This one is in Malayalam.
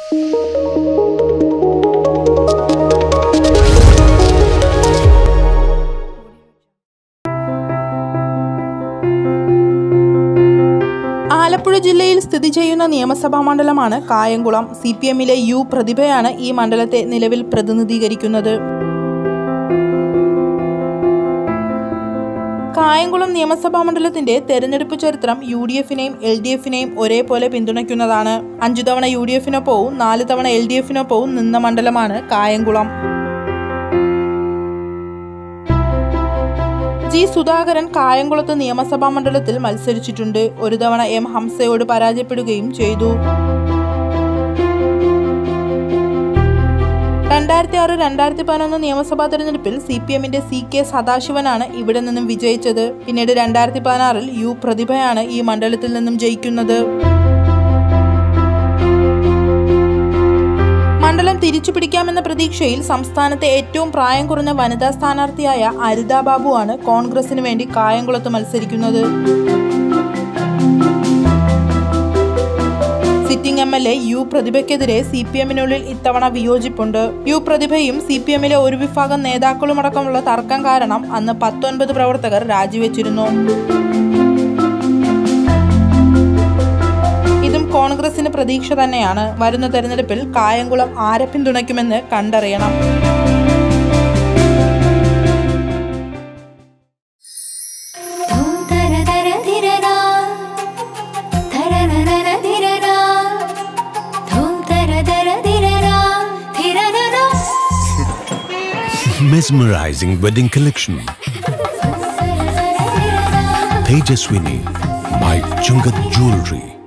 ആലപ്പുഴ ജില്ലയിൽ സ്ഥിതി ചെയ്യുന്ന നിയമസഭാ മണ്ഡലമാണ് കായംകുളം സി പി എമ്മിലെ യു പ്രതിഭയാണ് ഈ മണ്ഡലത്തെ നിലവിൽ പ്രതിനിധീകരിക്കുന്നത് കായംകുളം നിയമസഭാ മണ്ഡലത്തിന്റെ തെരഞ്ഞെടുപ്പ് ചരിത്രം യു ഡി എഫിനെയും എൽ ഡി എഫിനെയും ഒരേപോലെ പിന്തുണയ്ക്കുന്നതാണ് അഞ്ചു തവണ യു ഡി എഫിനൊപ്പവും നാല് തവണ എൽ ഡി എഫിനൊപ്പവും നിന്ന മണ്ഡലമാണ് കായംകുളം ജി സുധാകരൻ കായംകുളത്ത് നിയമസഭാ മണ്ഡലത്തിൽ മത്സരിച്ചിട്ടുണ്ട് ഒരു തവണ എം ഹംസയോട് പരാജയപ്പെടുകയും ചെയ്തു രണ്ടായിരത്തി ആറ് രണ്ടായിരത്തി പതിനൊന്ന് നിയമസഭാ തെരഞ്ഞെടുപ്പിൽ സി പി എമ്മിന്റെ സി കെ സദാശിവനാണ് ഇവിടെ നിന്നും വിജയിച്ചത് പിന്നീട് രണ്ടായിരത്തി പതിനാറിൽ യു പ്രതിഭയാണ് ഈ മണ്ഡലത്തിൽ നിന്നും ജയിക്കുന്നത് മണ്ഡലം തിരിച്ചു പിടിക്കാമെന്ന പ്രതീക്ഷയിൽ സംസ്ഥാനത്തെ ഏറ്റവും പ്രായം കുറഞ്ഞ വനിതാ സ്ഥാനാർത്ഥിയായ അരിത ബാബുവാണ് കോൺഗ്രസിന് വേണ്ടി കായംകുളത്ത് മത്സരിക്കുന്നത് sitting M L A U പ്രതിഭയ്ക്കെതിരെ സി പി എമ്മിനുള്ളിൽ ഇത്തവണ വിയോജിപ്പുണ്ട് യു പ്രതിഭയും സി പി എമ്മിലെ ഒരു വിഭാഗം നേതാക്കളുമടക്കമുള്ള തർക്കം കാരണം അന്ന് പത്തൊൻപത് പ്രവർത്തകർ രാജിവെച്ചിരുന്നു ഇതും കോൺഗ്രസിന് പ്രതീക്ഷ തന്നെയാണ് വരുന്ന തെരഞ്ഞെടുപ്പിൽ കായംകുളം ആരെ പിന്തുണയ്ക്കുമെന്ന് കണ്ടറിയണം ധൂം തര തര ധിരരാ ധരരരര ധിരരാ ധൂം തര തര ധിരരാ ധിരരരാ mesmerizing wedding collection. Tejaswini by Chungat Jewelry.